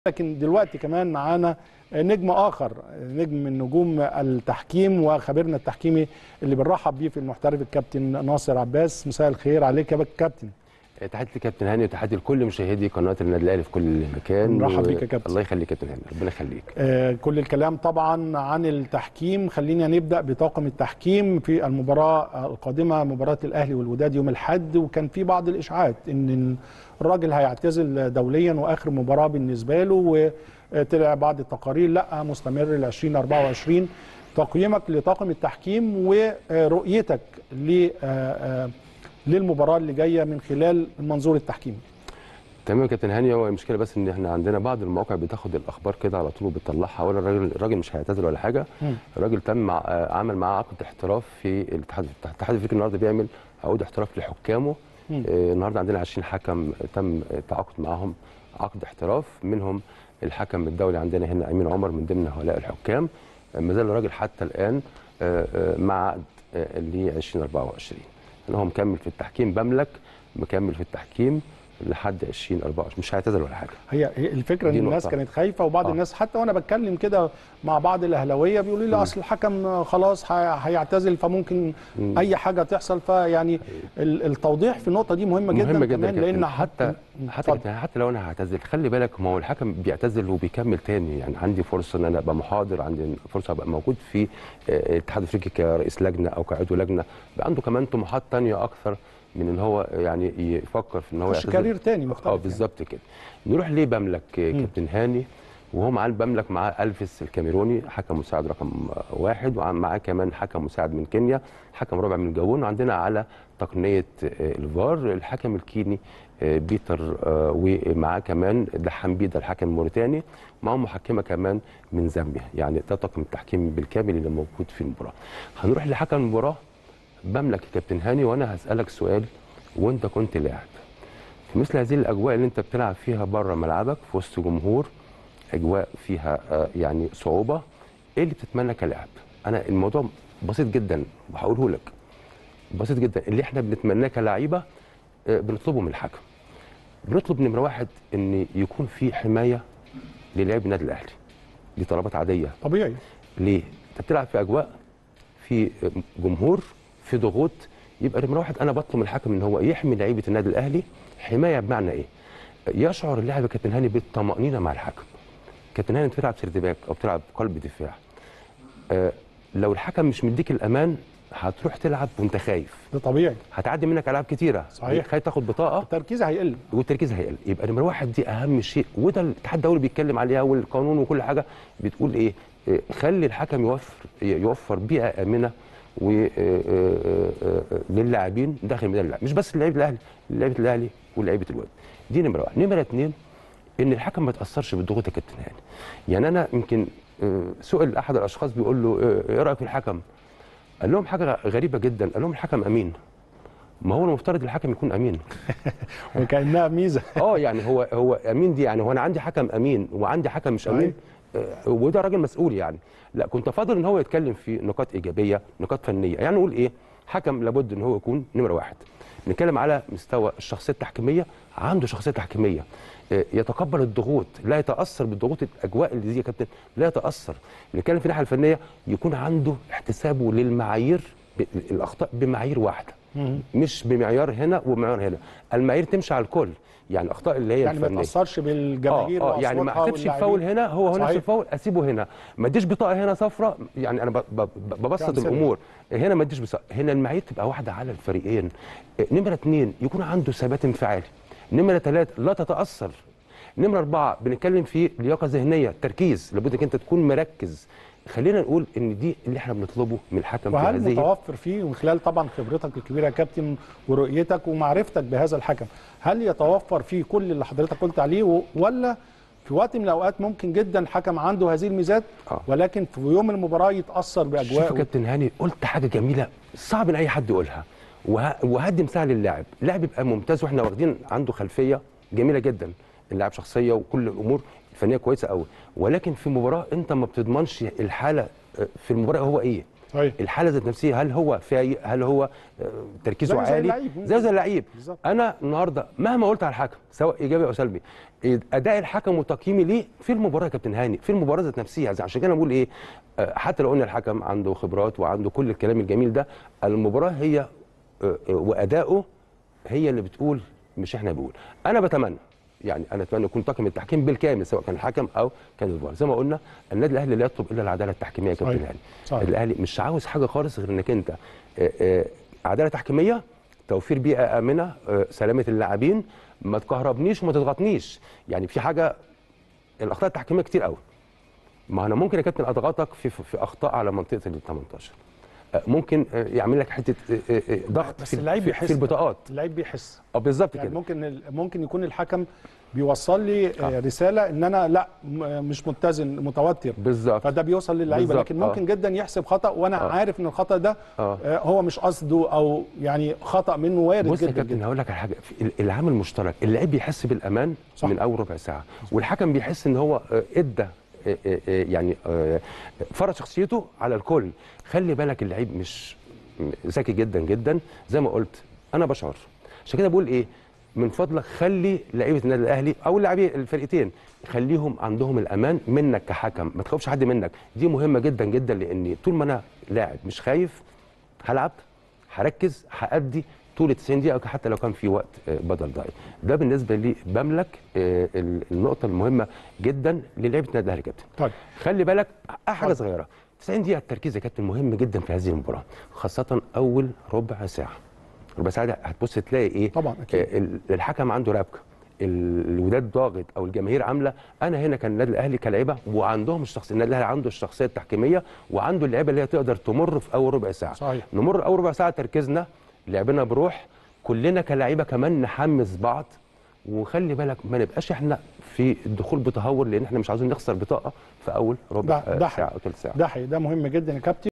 لكن دلوقتي كمان معانا نجم اخر نجم من نجوم التحكيم وخبيرنا التحكيمي اللي بنرحب بيه في المحترف الكابتن ناصر عباس مساء الخير عليك يا كابتن تحياتي لكابتن هاني وتحياتي لكل مشاهدي قناه النادي الاهلي في كل مكان مرحب بيك يا كابتن. الله يخليك كابتن هاني ربنا يخليك آه، كل الكلام طبعا عن التحكيم خلينا نبدا بطاقم التحكيم في المباراه القادمه مباراه الاهلي والوداد يوم الاحد وكان في بعض الاشاعات ان الراجل هيعتزل دوليا واخر مباراه بالنسبه له وطلع بعض التقارير لا مستمر ل 2024 تقييمك لطاقم التحكيم ورؤيتك ل آه، آه، للمباراه اللي جايه من خلال المنظور التحكيمي تمام يا كابتن هاني هو المشكله بس ان احنا عندنا بعض المواقع بتاخد الاخبار كده على طول وبتطلعها ولا الراجل الراجل مش هيعتذر ولا حاجه مم. الراجل تم مع- آه، عمل معاه عقد احتراف في الاتحاد الاتحاد الافريقي النهارده بيعمل عقود احتراف لحكامه مم. آه، النهارده عندنا 20 حكم تم التعاقد معاهم عقد احتراف منهم الحكم الدولي عندنا هنا امين عمر من ضمن هؤلاء الحكام آه، ما زال الراجل حتى الان آه، آه، مع عقد ل 2024 ان هو مكمل في التحكيم بملك مكمل في التحكيم لحد 2024 مش هيعتذر ولا حاجه هي هي الفكره ان دي الناس نقطة. كانت خايفه وبعض آه. الناس حتى وانا بتكلم كده مع بعض الاهلاويه بيقولوا لي لا اصل الحكم خلاص هي- هيعتزل فممكن مم. اي حاجه تحصل فيعني ال- التوضيح في النقطه دي مهمه جدا مهم جدا كمان كابتن. لان حتى حتى اتفضل. حتى لو انا هعتزل خلي بالك ما هو الحكم بيعتزل وبيكمل تاني يعني عندي فرصه ان انا ابقى محاضر عندي فرصه ابقى موجود في آه، الاتحاد الافريقي كرئيس لجنه او كعضو لجنه بقى عنده كمان طموحات تانية اكثر من ان هو يعني يفكر في ان هو مش يعتزل كارير تاني مختلف اه يعني. بالظبط كده نروح ليه بملك آه، كابتن هاني وهو معاه بملك معاه الفيس الكاميروني حكم مساعد رقم آه، واحد ومعاه كمان حكم مساعد من كينيا حكم رابع من الجابون وعندنا على تقنيه آه، الفار الحكم الكيني آه، بيتر آه، ومعاه كمان دحامبيدا الحكم الموريتاني معاهم محكمه كمان من زامبيا يعني ده طاقم التحكيم بالكامل اللي موجود في المباراه هنروح لحكم المباراه بملك يا كابتن هاني وانا هسالك سؤال وانت كنت لاعب في مثل هذه الاجواء اللي انت بتلعب فيها بره ملعبك في وسط جمهور اجواء فيها آه، يعني صعوبه ايه اللي بتتمنى كلاعب انا الموضوع بسيط جدا وهقوله لك بسيط جدا اللي احنا بنتمناه كلاعيبه آه، بنطلبه من الحكم بنطلب نمره واحد ان يكون في حمايه للاعب النادي الاهلي دي طلبات عاديه طبيعي ليه؟ انت بتلعب في اجواء في جمهور في ضغوط يبقى نمره واحد انا بطلب من الحكم ان هو يحمي لعيبه النادي الاهلي حمايه بمعنى ايه؟ يشعر اللاعب يا كابتن هاني بالطمانينه مع الحكم. كابتن هاني انت بتلعب سيرد باك او بتلعب قلب دفاع. آه لو الحكم مش مديك الامان هتروح تلعب وانت خايف ده طبيعي هتعدي منك العاب كتيره صحيح. خايف تاخد بطاقه التركيز هيقل والتركيز هيقل يبقى نمره واحد دي اهم شيء وده الاتحاد الدولي بيتكلم عليها والقانون وكل حاجه بتقول ايه إيه، خلي الحكم يوفر يوفر بيئه امنه و للاعبين داخل ميدان اللعب مش بس لعيبه الاهلي لعيبه الاهلي ولعيبه الواد دي نمره واحد نمره اثنين ان الحكم ما يتاثرش بالضغوط يا كابتن هاني يعني انا يمكن آه، سئل احد الاشخاص بيقول له آه، ايه رايك في الحكم قال لهم حاجه غريبه جدا قال لهم الحكم امين ما هو المفترض الحكم يكون امين وكانها ميزه اه يعني هو هو امين دي يعني هو انا عندي حكم امين وعندي حكم مش امين آه، وده راجل مسؤول يعني لا كنت افضل ان هو يتكلم في نقاط ايجابيه نقاط فنيه يعني نقول ايه حكم لابد ان هو يكون نمره واحد نتكلم على مستوى الشخصيه التحكيميه عنده شخصيه تحكيميه آه، يتقبل الضغوط لا يتاثر بالضغوط الاجواء اللي دي يا كابتن لا يتاثر نتكلم في الناحيه الفنيه يكون عنده احتسابه للمعايير ب- الاخطاء بمعايير واحده مش بمعيار هنا ومعيار هنا المعايير تمشي على الكل يعني الاخطاء اللي هي يعني ما الفنيه تاثرش بالجماهير اه اه يعني ما وأصواتها احسبش واللاعبين. الفاول هنا هو هو نفس صحيح. الفاول اسيبه هنا ما اديش بطاقه هنا صفراء يعني انا ب- ب- ب- ببسط كأمثلة. الامور هنا ما اديش بطاقه هنا المعايير تبقى واحده على الفريقين آه، نمره اثنين يكون عنده ثبات انفعالي نمره ثلاثه لا تتاثر نمره اربعه بنتكلم في لياقه ذهنيه تركيز لابد انك انت تكون مركز خلينا نقول ان دي اللي احنا بنطلبه من الحكم في وهل هذه متوفر فيه من خلال طبعا خبرتك الكبيره يا كابتن ورؤيتك ومعرفتك بهذا الحكم هل يتوفر فيه كل اللي حضرتك قلت عليه و- ولا في وقت من الاوقات ممكن جدا الحكم عنده هذه الميزات آه. ولكن في يوم المباراه يتاثر شوف يا باجواء كابتن هاني قلت حاجه جميله صعب ان اي حد يقولها وه... وهدي مثال للاعب اللاعب يبقى ممتاز واحنا واخدين عنده خلفيه جميله جدا اللاعب شخصيه وكل الامور الفنيه كويسه قوي ولكن في مباراه انت ما بتضمنش الحاله آه، في المباراه هو ايه صحيح الحاله ذات نفسها هل هو فايق هل هو آه، تركيزه زيه زي عالي اللعيب. زي زي اللعيب بالظبط. انا النهارده مهما قلت على الحكم سواء ايجابي او سلبي اداء الحكم وتقييمي ليه في المباراه يا كابتن هاني في المباراه ذات نفسها زي- عشان كده بقول ايه آه، حتى لو قلنا الحكم عنده خبرات وعنده كل الكلام الجميل ده المباراه هي آه، آه، واداؤه هي اللي بتقول مش احنا بنقول انا بتمنى يعني انا اتمنى يكون طاقم التحكيم بالكامل سواء كان الحكم او كان الفار زي ما قلنا النادي الاهلي لا يطلب الا العداله التحكيميه يا كابتن صحيح. هاني صحيح. الاهلي مش عاوز حاجه خالص غير انك انت آه، آه، عداله تحكيميه توفير بيئه امنه آه، سلامه اللاعبين ما تكهربنيش وما تضغطنيش يعني في حاجه الاخطاء التحكيميه كتير قوي ما انا ممكن يا كابتن اضغطك في في اخطاء على منطقه ال 18 آه، ممكن آه، يعمل لك حته آه، آه، آه، ضغط بس في اللعيب في, بيحس في البطاقات اللعيب بيحس اه بالظبط يعني كده ممكن ال- ممكن يكون الحكم بيوصل لي آه. رساله ان انا لا م- مش متزن متوتر بالظبط فده بيوصل للعيبه بالظبط، لكن ممكن جدا يحسب خطا وانا آه. عارف ان الخطا ده آه. آه، هو مش قصده او يعني خطا منه وارد بص يا جدا كابتن جدا هقول لك على حاجه في ال- العامل المشترك اللعيب بيحس بالامان صح. من اول ربع ساعه والحكم بيحس ان هو آه، ادى آه، آه، آه، يعني آه، فرض شخصيته على الكل خلي بالك اللعيب مش م- ذكي جدا جدا زي ما قلت انا بشر عشان كده بقول ايه من فضلك خلي لعيبه النادي الاهلي او اللاعبين الفرقتين خليهم عندهم الامان منك كحكم ما تخافش حد منك دي مهمه جدا جدا لان طول ما انا لاعب مش خايف هلعب هركز هادي طول 90 دقيقه حتى لو كان في وقت آه، بدل ضايع ده بالنسبه لي بملك آه، ال- النقطه المهمه جدا للعيبه النادي الاهلي يا كابتن طيب خلي بالك حاجه طيب. صغيره 90 دقيقه التركيز يا كابتن مهم جدا في هذه المباراه خاصه اول ربع ساعه ربع ساعه دي هتبص تلاقي ايه طبعا اكيد آه، ال- الحكم عنده ربكه ال- الوداد ضاغط او الجماهير عامله انا هنا كان النادي الاهلي كلاعيبه وعندهم الشخصيه النادي الاهلي عنده الشخصيه التحكيميه وعنده اللعيبه اللي هي تقدر تمر في اول ربع ساعه صحيح نمر اول ربع ساعه تركيزنا لعبنا بروح كلنا كلاعيبه كمان نحمس بعض وخلي بالك ما نبقاش احنا في الدخول بتهور لان احنا مش عاوزين نخسر بطاقه في اول ربع ده- آه، ده ساعه او ثلث ساعه ده حقيقي ده مهم جدا يا كابتن